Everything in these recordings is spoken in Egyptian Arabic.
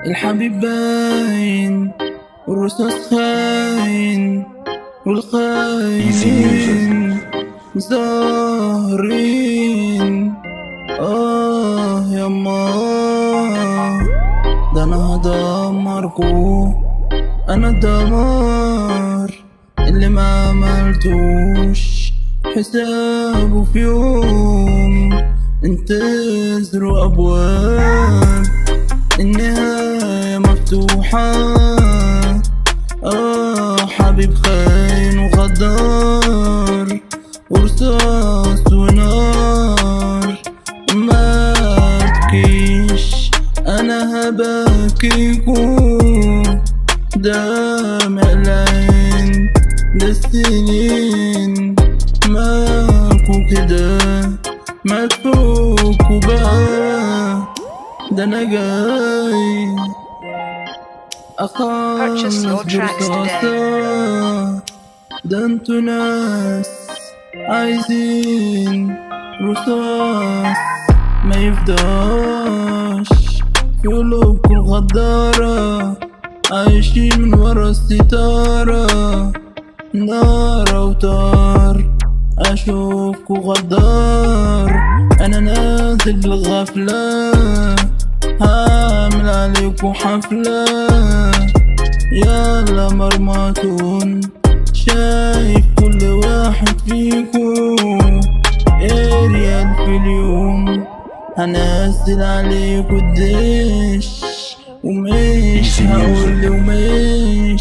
الحبيب باين والرصاص خاين والخاينين ظاهرين آه يما ده أنا هدمركو أنا الدمار اللي ما عملتوش حسابه في يوم انتظروا أبواب النهاية مفتوحة آه حبيب خاين وغدار ورصاص ونار ما تبكيش أنا هبكيكو دمع العين ده السنين مالكو كده ما تفوقوا بقى ده انا جاي Purchase your اخلص tracks برصاصة ده انتوا ناس عايزين رصاص ما يفضاش في قلوبكم غدارة عايشين من ورا الستارة نار وطار اشوفكوا غدار انا نازل بالغفلة هعمل عليكوا حفلة يلا مرمطون شايف كل واحد فيكو اريال في اليوم هنزل عليكوا الدش ومش هقول ومش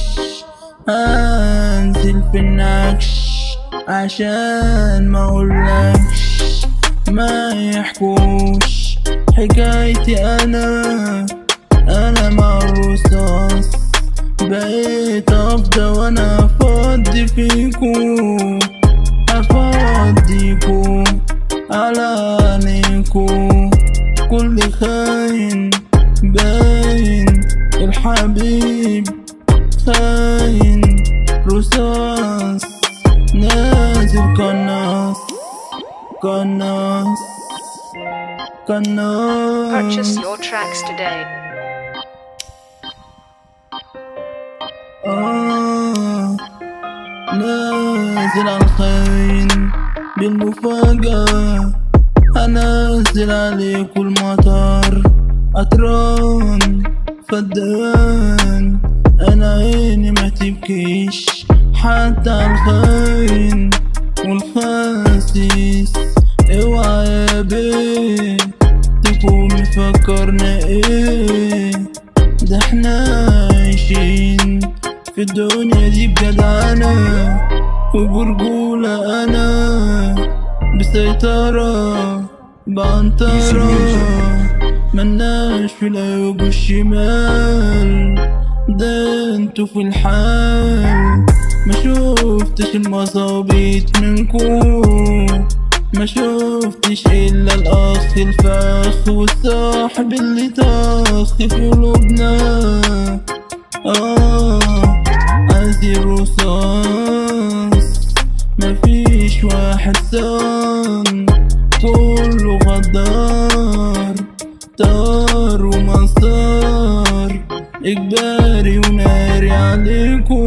هنزل في النكش عشان ما اقولكش ما يحكوش حكايتي انا انا مع الرصاص بقيت افضى وانا افضي فيكو افضيكو على عينيكو كل خاين باين الحبيب خاين رصاص نازل قناص قناص Purchase قناص your tracks today. آه نازل على الخاين بالمفاجأة هنزل عليكوا المطر أطران فدان أنا عيني ما تبكيش حتى على الخاين والخاسيس اوعى يا بيه تكون مفكرنا ايه ده احنا عايشين في الدنيا دي بجدعنة وبرجولة أنا بسيطرة بعنطرة ملناش في العيوب والشمال ده انتوا في الحال ما شوفتش المظابيط منكو ما شوفتش الا الاخ الفخ والصاحب اللي طخ في قلوبنا اه عايزين رصاص مفيش واحد صان كله غدار طار ومسار اجباري وناري عليكم